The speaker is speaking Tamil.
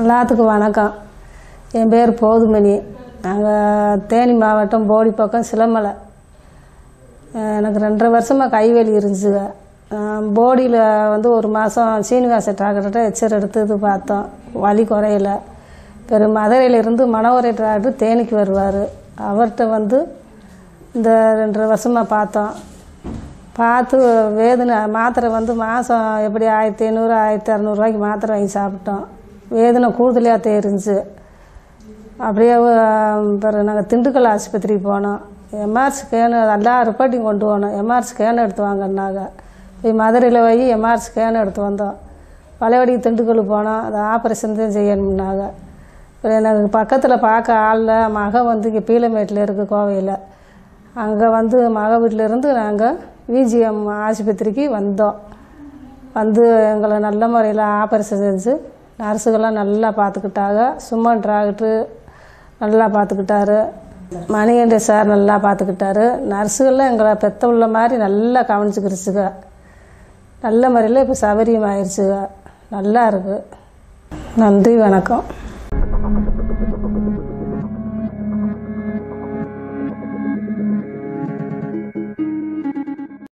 எல்லாத்துக்கும் வணக்கம் என் பேர் போதுமணி நாங்கள் தேனி மாவட்டம் போடி பக்கம் சிலமலை அஹ் எனக்கு ரெண்டரை வருஷமாக கைவலி இருந்துச்சுங்க போடியில் வந்து ஒரு மாதம் சீனிவாச டாக்டர்கிட்ட எச்சர் எடுத்து இது பார்த்தோம் வலி குறையல பெரு மதுரையிலேருந்து மணவரை டாக்டர் தேனிக்கு வருவார் அவர்கிட்ட வந்து இந்த ரெண்டரை வருஷமாக பார்த்தோம் பார்த்து வேதனை மாத்திரை வந்து மாதம் எப்படி ஆயிரத்தி ஐநூறு ஆயிரத்தி அறநூறுவாய்க்கு மாத்திரை வாங்கி சாப்பிட்டோம் வேதனை கூடுதலாக தெரிஞ்சு அப்படியே அஹ், பிறகு நாங்கள் திண்டுக்கல் ஆஸ்பத்திரிக்கு போனோம் எம்ஆர் ஸ்கேனு எல்லா ரிப்போர்ட்டையும் கொண்டு போனோம் எம்ஆர் ஸ்கேன் எடுத்து வாங்கினாங்க போய் மதுரையில் போய் எம்ஆர் ஸ்கேன் எடுத்து வந்தோம் பழையபடி திண்டுக்கல் போனோம் அது ஆப்ரேஷன் தான் செய்யணும்னாங்க அப்புறம் எனக்கு பக்கத்தில் பார்க்க ஆளில் மக வந்து இங்கே பீலமேட்டில் இருக்குது கோவையில் அங்கே வந்து மக வீட்டில் இருந்து நாங்கள் விஜிஎம் ஆஸ்பத்திரிக்கு வந்தோம் வந்து எங்களை நல்ல முறையில் ஆப்ரேஷன் செஞ்சு நர்ஸுகள்லாம் நல்லா பார்த்துக்கிட்டாங்க சுமன் டாக்டரு நல்லா பார்த்துக்கிட்டாரு மணிகண்ட சார் நல்லா பார்த்துக்கிட்டாரு நர்ஸுகள்லாம் எங்களை பெத்த உள்ள மாதிரி நல்லா கவனிச்சுக்கிருச்சுங்க நல்ல முறையில் இப்போ சௌகரியம் ஆயிடுச்சுங்க நல்லா இருக்குது நன்றி வணக்கம்